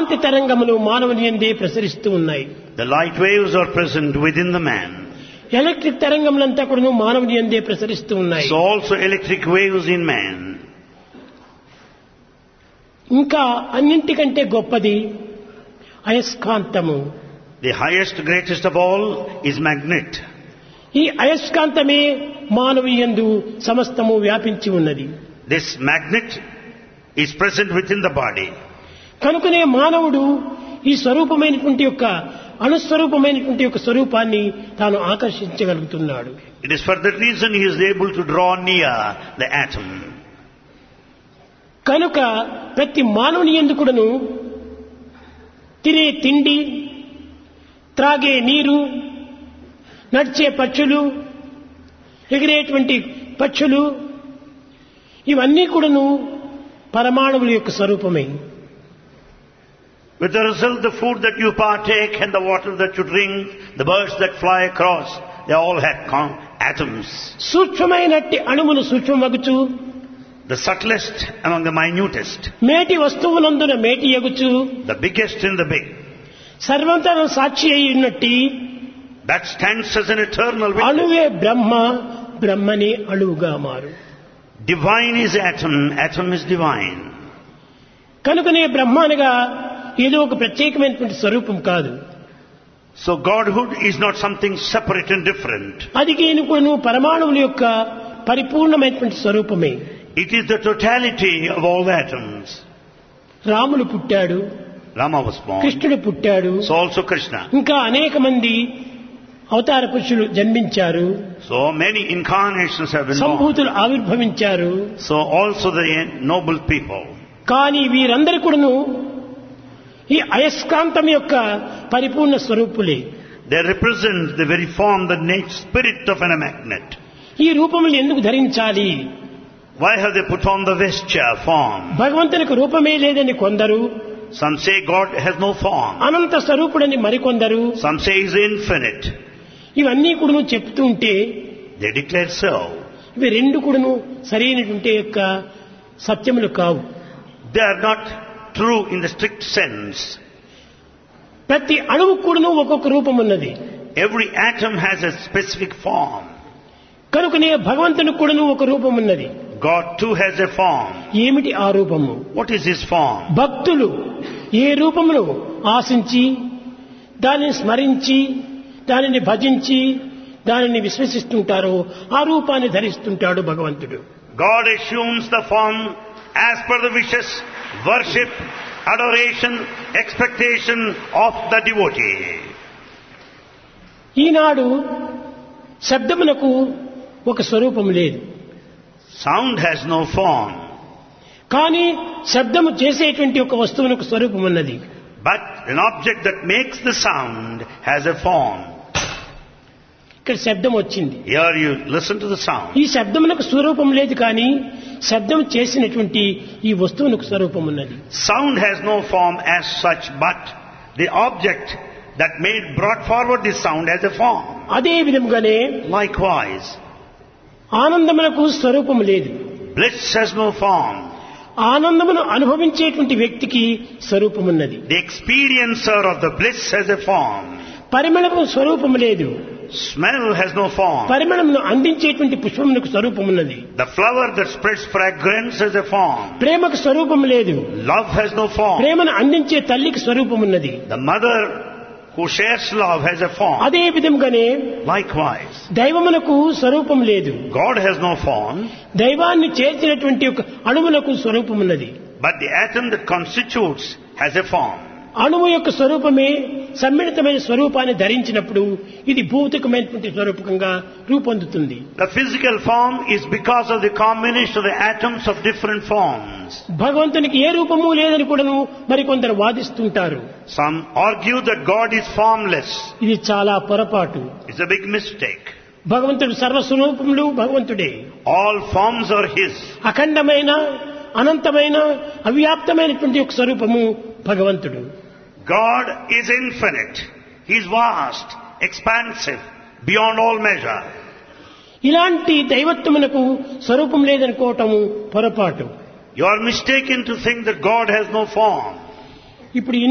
కాంతి తరంగములు మానవుని ఎందే ప్రసరిస్తూ ఉన్నాయి The light waves are present within the man. Electric తరంగములంతా కూడా మానవుని ఎందే ప్రసరిస్తూ ఉన్నాయి So also electric waves in man. ఇంకా అన్నింటికంటే గొప్పది అయస్కాంతము The highest, greatest of all is magnet. ఈ అయస్కాంతమే మానవుని యందు సమస్తము వ్యాపించి ఉన్నది This magnet is present within the body. కనుకనే మానవుడు ఈ స్వరూపమైనటువంటి యొక్క అణుస్వరూపమైనటువంటి యొక్క స్వరూపాన్ని తాను ఆకర్షించగలుగుతున్నాడు It is for that reason he is able to draw near the atom. కనుక ప్రతి మానవుని ఎందుకుడను తినే తిండి త్రాగే నీరు నడిచే పక్షులు ఎగిరేటువంటి పక్షులు ఇవన్నీ కూడాను పరమాణువుల యొక్క స్వరూపమే With the result, the food that you partake and the water that you drink, the birds that fly across, they all have con- atoms. సూక్ష్మమైనట్టి అణువులు సూక్ష్మమగుచు The subtlest among the minutest, మేటి వస్తువునందున మేటి ఎగుచు the biggest in the big. సర్వంతరం సాక్షి అయి ఉన్నట్టి That stands as an eternal witness. అణువే బ్రహ్మ బ్రహ్మనే అణువుగా మారు Divine is atom, atom is divine. కనుకనే బ్రహ్మ అనగా ఏదో ఒక ప్రత్యేకమైనటువంటి స్వరూపం కాదు So Godhood is not something separate and different. అది కూడా పరమాణువుల యొక్క పరిపూర్ణమైనటువంటి స్వరూపమే It is the totality of all the atoms. రాముడు పుట్టాడు Rama was born. కృష్ణుడు పుట్టాడు So also Krishna. ఇంకా అనేక మంది అవతార పురుషులు జన్మించారు So many incarnations have been born. సంభూతులు ఆవిర్భవించారు So also the noble people. కానీ వీరందరూ కూడాను ఈ అయస్కాంతం యొక్క పరిపూర్ణ స్వరూపులే They represent the very form, the nature, spirit of a magnet. ఈ రూపములు ఎందుకు ధరించాలి Why have they put on the vesture form? భగవంతునికి రూపమే లేదని కొందరు Some say God has no form. అనంత స్వరూపుడని మరికొందరు Some say He is infinite. ఇవన్నీ కూడాను చెప్తూ ఉంటే They declare so. ఇవి రెండు కూడాను సరైనటువంటి యొక్క సత్యములు కావు They are not true in the strict sense. ప్రతి అణువు కూడాను ఒక్కొక్క రూపం ఉన్నది Every atom has a specific form. కనుకనే భగవంతునికి కూడాను ఒక రూపం ఉన్నది God too has a form. ఏమిటి ఆ రూపము What is His form? భక్తులు ఏ రూపమును ఆశించి దానిని స్మరించి దానిని భజించి దానిని విశ్వసిస్తుంటారో ఆ రూపాన్ని ధరిస్తుంటాడు భగవంతుడు God assumes the form as per the wishes, worship, adoration, expectation of the devotee. ఈనాడు శబ్దమునకు ఒక స్వరూపం లేదు Sound has no form, కానీ శబ్దము చేసేటువంటి ఒక వస్తువునకు స్వరూపం ఉన్నది but an object that makes the sound has a form. ఇక్కడ శబ్దం వచ్చింది Here you listen to the sound. ఈ శబ్దమునకు స్వరూపం లేదు కానీ శబ్దం చేసినటువంటి ఈ వస్తువునకు స్వరూపం ఉన్నది Sound has no form as such, but the object that made brought forward this sound has a form. అదే విధముగానే Likewise, ఆనందమునకు స్వరూపం లేదు bliss has no form. ఆనందమును అనుభవించేటువంటి వ్యక్తికి స్వరూపం ఉన్నది The experiencer of the bliss has a form. పరిమళము స్వరూపం లేదు Smell has no form. పరిమళమును అందించేటువంటి పుష్పమునకు స్వరూపం ఉన్నది The flower that spreads fragrance has a form. ప్రేమకు స్వరూపం లేదు Love has no form. ప్రేమను అందించే తల్లికి స్వరూపం ఉన్నది The mother who shares love has a form. అదే విధంగానే Likewise, దైవమునకు స్వరూపం లేదు God has no form, దైవాన్ని చేర్చినటువంటి ఒక అణువునకు స్వరూపం ఉన్నది but the atom that constitutes has a form. అణువు యొక్క స్వరూపమే సమ్మిళితమైన స్వరూపాన్ని ధరించినప్పుడు ఇది భౌతికమైనటువంటి స్వరూపకంగా రూపొందుతుంది The physical form is because of the combination of the atoms of different forms. భగవంతునికి ఏ రూపము లేదని కూడాను మరికొందరు వాదిస్తుంటారు Some argue that God is formless. ఇది చాలా పొరపాటు It's a big mistake. భగవంతుడు సర్వస్వరూపములు భగవంతుడే All forms are His. అఖండమైన అనంతమైన అవ్యాప్తమైనటువంటి ఒక స్వరూపము భగవంతుడు God is infinite. He is vast, expansive, beyond all measure. ఇలాంటి దైవత్వమునకు స్వరూపం లేదనుకోవటము పొరపాటు You are mistaken to think that God has no form. ఇప్పుడు